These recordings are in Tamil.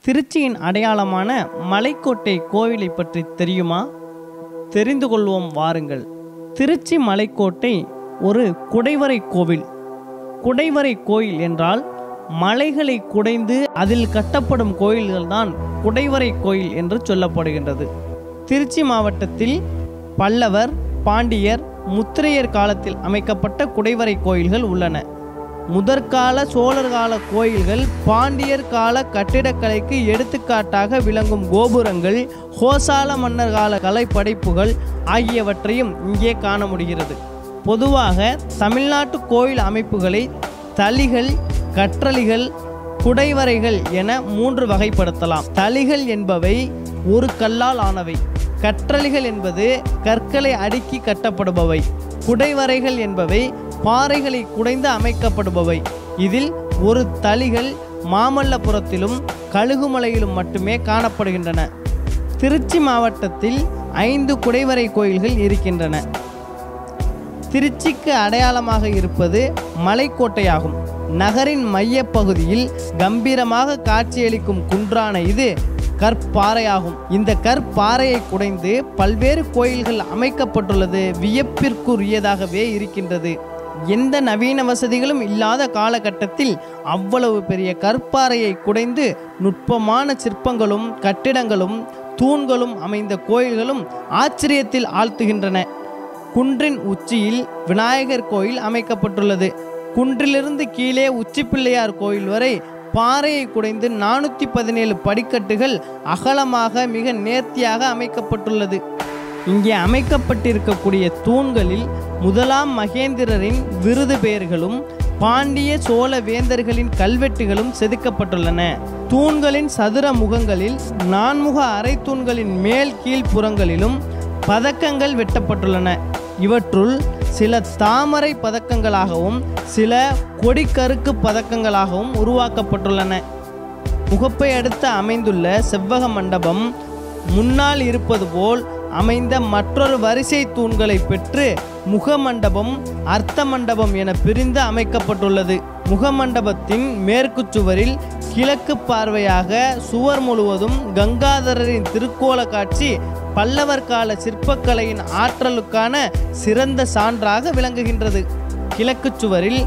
திருச்சியின் அடையாளமான மலைக்கோட்டை கோவிலை பற்றி தெரியுமா தெரிந்து கொள்வோம் வாருங்கள் திருச்சி மலைக்கோட்டை ஒரு குடைவரை கோவில் குடைவரை கோயில் என்றால் மலைகளை குடைந்து அதில் கட்டப்படும் கோயில்கள்தான் குடைவரை கோயில் என்று சொல்லப்படுகின்றது திருச்சி மாவட்டத்தில் பல்லவர் பாண்டியர் முத்திரையர் காலத்தில் அமைக்கப்பட்ட குடைவரை கோயில்கள் உள்ளன முதற்கால சோழர் கால கோயில்கள் பாண்டியர் கால கட்டிடக்கலைக்கு எடுத்துக்காட்டாக விளங்கும் கோபுரங்கள் ஹோசால மன்னர் கால கலைப்படைப்புகள் ஆகியவற்றையும் இங்கே காண முடிகிறது பொதுவாக தமிழ்நாட்டு கோயில் அமைப்புகளை தளிகள் கற்றளிகள் குடைவரைகள் என மூன்று வகைப்படுத்தலாம் தளிகள் என்பவை ஒரு கல்லால் ஆனவை கற்றளிகள் என்பது கற்களை அடுக்கி கட்டப்படுபவை குடைவரைகள் என்பவை பாறைகளை குடைந்து அமைக்கப்படுபவை இதில் ஒரு தளிகள் மாமல்லபுரத்திலும் கழுகுமலையிலும் மட்டுமே காணப்படுகின்றன திருச்சி மாவட்டத்தில் ஐந்து குடைவரை கோயில்கள் இருக்கின்றன திருச்சிக்கு அடையாளமாக இருப்பது மலைக்கோட்டையாகும் நகரின் மையப்பகுதியில் கம்பீரமாக காட்சியளிக்கும் குன்றான இது கற்பாறையாகும் இந்த கற்பாறையை குடைந்து பல்வேறு கோயில்கள் அமைக்கப்பட்டுள்ளது வியப்பிற்குரியதாகவே இருக்கின்றது எந்த நவீன வசதிகளும் இல்லாத காலகட்டத்தில் அவ்வளவு பெரிய கற்பாறையை குடைந்து நுட்பமான சிற்பங்களும் கட்டிடங்களும் தூண்களும் அமைந்த கோயில்களும் ஆச்சரியத்தில் ஆழ்த்துகின்றன குன்றின் உச்சியில் விநாயகர் கோயில் அமைக்கப்பட்டுள்ளது குன்றிலிருந்து கீழே உச்சி பிள்ளையார் கோயில் வரை பாறையை குடைந்து நானூற்றி பதினேழு படிக்கட்டுகள் அகலமாக மிக நேர்த்தியாக அமைக்கப்பட்டுள்ளது இங்கே அமைக்கப்பட்டிருக்கக்கூடிய தூண்களில் முதலாம் மகேந்திரரின் விருது பெயர்களும் பாண்டிய சோழ வேந்தர்களின் கல்வெட்டுகளும் செதுக்கப்பட்டுள்ளன தூண்களின் சதுர முகங்களில் நான்முக அரை தூண்களின் மேல் கீழ்ப்புறங்களிலும் பதக்கங்கள் வெட்டப்பட்டுள்ளன இவற்றுள் சில தாமரை பதக்கங்களாகவும் சில கொடிக்கருக்கு பதக்கங்களாகவும் உருவாக்கப்பட்டுள்ளன முகப்பை அடுத்து அமைந்துள்ள செவ்வக மண்டபம் முன்னால் இருப்பது போல் அமைந்த மற்றொரு வரிசை தூண்களை பெற்று முகமண்டபம் அர்த்த மண்டபம் என பிரிந்து அமைக்கப்பட்டுள்ளது முகமண்டபத்தின் மேற்கு சுவரில் கிழக்கு பார்வையாக சுவர் முழுவதும் கங்காதரரின் திருக்கோல காட்சி பல்லவர் கால சிற்பக்கலையின் ஆற்றலுக்கான சிறந்த சான்றாக விளங்குகின்றது கிழக்கு சுவரில்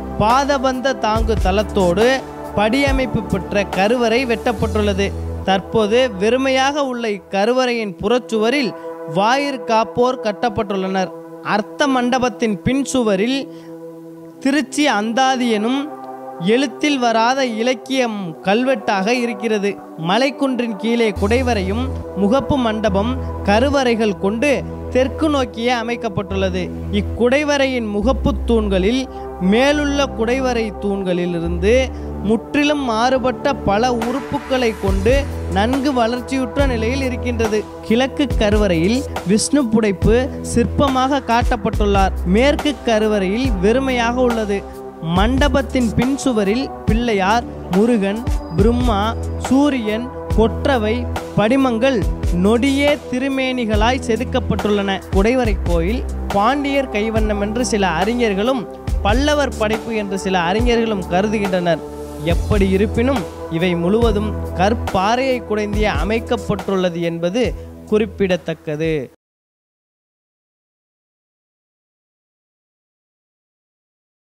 பாதபந்த தாங்கு தளத்தோடு படியமைப்பு பெற்ற கருவறை வெட்டப்பட்டுள்ளது தற்போது வெறுமையாக உள்ள இக்கருவறையின் புறச்சுவரில் வாயிற் காப்போர் கட்டப்பட்டுள்ளனர் அர்த்த மண்டபத்தின் பின் சுவரில் திருச்சி அந்தாதி எனும் எழுத்தில் வராத இலக்கியம் கல்வெட்டாக இருக்கிறது மலைக்குன்றின் கீழே குடைவரையும் முகப்பு மண்டபம் கருவறைகள் கொண்டு தெற்கு நோக்கியே அமைக்கப்பட்டுள்ளது இக்குடைவரையின் முகப்பு தூண்களில் மேலுள்ள குடைவரை தூண்களிலிருந்து முற்றிலும் மாறுபட்ட பல உறுப்புகளை கொண்டு நன்கு வளர்ச்சியுற்ற நிலையில் இருக்கின்றது கிழக்கு கருவறையில் விஷ்ணு புடைப்பு சிற்பமாக காட்டப்பட்டுள்ளார் மேற்கு கருவறையில் வெறுமையாக உள்ளது மண்டபத்தின் பின் சுவரில் பிள்ளையார் முருகன் பிரம்மா சூரியன் கொற்றவை படிமங்கள் நொடியே திருமேனிகளாய் செதுக்கப்பட்டுள்ளன குடைவரை கோயில் பாண்டியர் கைவண்ணம் என்று சில அறிஞர்களும் பல்லவர் படைப்பு என்று சில அறிஞர்களும் கருதுகின்றனர் எப்படி இருப்பினும் இவை முழுவதும் கற்பாறையை குடைந்திய அமைக்கப்பட்டுள்ளது என்பது குறிப்பிடத்தக்கது